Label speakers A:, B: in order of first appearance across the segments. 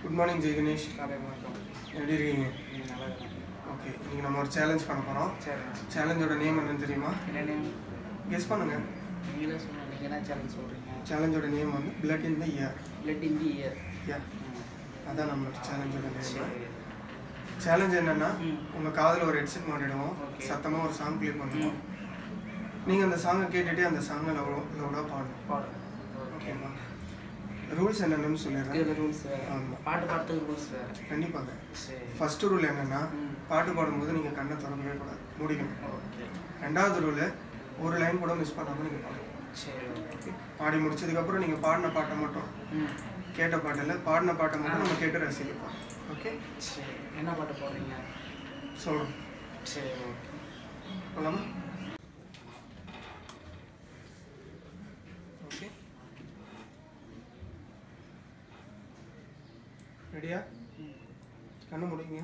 A: Good morning Jai Ganesh
B: காலை வணக்கம்
A: எப்படி இருக்கீங்க
B: நீங்கள் நல்லா இருக்கேன்
A: ஓகே இன்னைக்கு நம்ம ஒரு சேலஞ்ச் பண்ண போகிறோம்
B: சரி
A: சேலஞ்சோட நேம் என்னன்னு தெரியுமா
B: என்ன
A: கெஸ் பண்ணுங்க
B: நீங்களே சொல்லுங்கள் நீங்கள் என்ன சேலஞ்ச் சொல்கிறீங்க
A: சேலஞ்சோட நேம் வந்து blood in the year
B: blood in the year
A: yeah அதான் நம்மளோட சேலஞ்சோட நேம்
B: சரி
A: சேலஞ்ச் என்னன்னா
B: ம்.
A: உங்கள் காதில் ஒரு ஹெட்செட் மாட்டிடுவோம்
B: Okay.
A: சத்தமாக ஒரு சாங் ப்ளே பண்ணுவோம்
B: ம்.
A: நீங்கள் அந்த சாங்கை கேட்டுகிட்டே அந்த சாங்கை லவ் லவுடாக பாடணும்
B: பாடு ஓகே
A: ஓகேவா ரூல்ஸ் என்னென்னு சொல்லிடுறேன்
B: இதில் ரூல்ஸ் வேறு
A: ஆமா.
B: பாட்டு பாட்டுக்கு ரூல்ஸ் வேறு
A: கண்டிப்பாக
B: சரி
A: ஃபர்ஸ்ட் ரூல் என்னன்னா
B: ம்.
A: பாட்டு பாடும்போது நீங்கள் கண்ணை திறக்கவே கூடாது முடிக்கணும்
B: ஓகே
A: ரெண்டாவது ரூல் ஒரு லைன் கூட மிஸ் பண்ணாமல் நீங்கள் பாடணும்
B: சரி ஓகே
A: பாடி முடிச்சதுக்கப்புறம் நீங்கள் பாடின பாட்டை மட்டும்
B: ம்
A: கேட்ட பாட்டில் பாடின பாட்டை மட்டும் நம்ம கேட்டு ரசிக்கப்போம் ஓகே
B: சரி என்ன பாட்டு போடுறீங்க
A: சொல்கிறோம்
B: சரி ஓகே
A: போலாமா ஓகே ரெடியா கண்ணு முடிங்க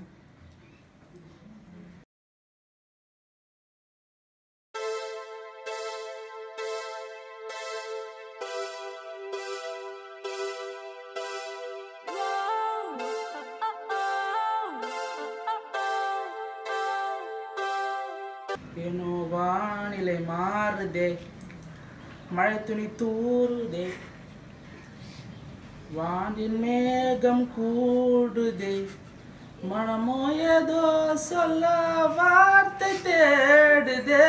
B: ஏனோ வானிலை மாறுதே மழை துணி தூறுதே வானின் மேகம் கூடுதே மனமோ ஏதோ சொல்ல வார்த்தை தேடுதே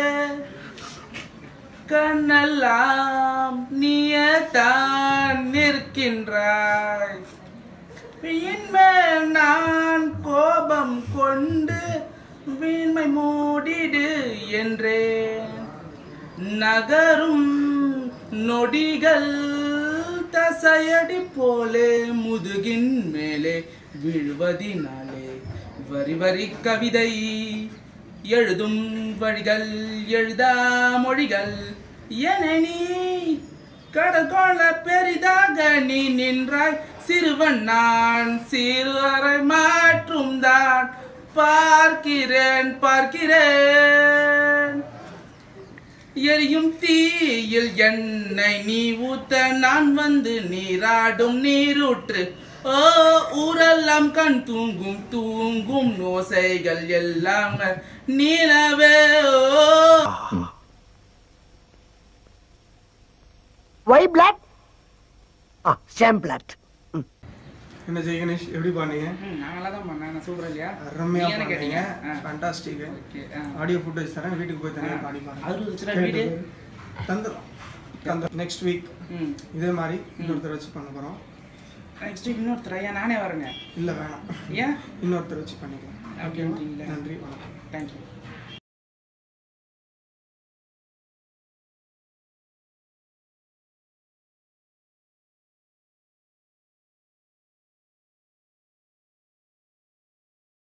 B: கண்ணெல்லாம் நீயே தான் நிற்கின்றாய் வீண்மேல் நான் கோபம் கொண்டு வீண்மை மூடிடு என்றேன் நகரும் நொடிகள் தசையடி போலே முதுகின் மேலே விழுவதினாலே வரி வரி கவிதை எழுதும் வழிகள் எழுதா மொழிகள் என நீ கடல் கொள்ள பெரிதாக நீ நின்றாய் சிறுவன் நான் சிறுவரை மாற்றும் தான் பார்க்கிறேன் பார்க்கிறேன் எரியும் தீயில் எண்ணெய் நீ ஊத்த நான் வந்து நீராடும் நீரூற்று ஓ ஊரெல்லாம் கண் தூங்கும் தூங்கும் நோசைகள் எல்லாம் நீலவே ஓ
C: Why black? Ah, same black.
A: என்ன ஜெய் கணேஷ் எப்படி பாடுனீங்க
B: ம், நான் நல்லா தான் பண்ணேன் நான் சூப்பரா இல்லையா
A: அருமையாக
B: நீங்க என்ன
A: பாடுனீங்க
B: கேட்டீங்க ஆ.
A: ஃபண்டாஸ்டிக்
B: ஓகே ஆ.
A: ஆடியோ ஃபுட்டேஜ் தரேன் வீட்டுக்கு போய் தனியாக
B: ஆ.
A: பாடி பாருங்க
B: அது இருந்துச்சுன்னா வீடு?
A: தந்துடும் தந்துடும் நெக்ஸ்ட் வீக்
B: ம்
A: இதே மாதிரி இன்னொருத்தர் வச்சு பண்ண போகிறோம்
B: நெக்ஸ்ட் வீக் இன்னொருத்தர் ஐயா நானே வரேங்க
A: இல்லை வேணாம்
B: ஏன்
A: இன்னொருத்தர் வச்சு பண்ணிக்கலாம்
B: அப்படின்றீங்களா
A: நன்றி வணக்கம்
B: தேங்க்யூ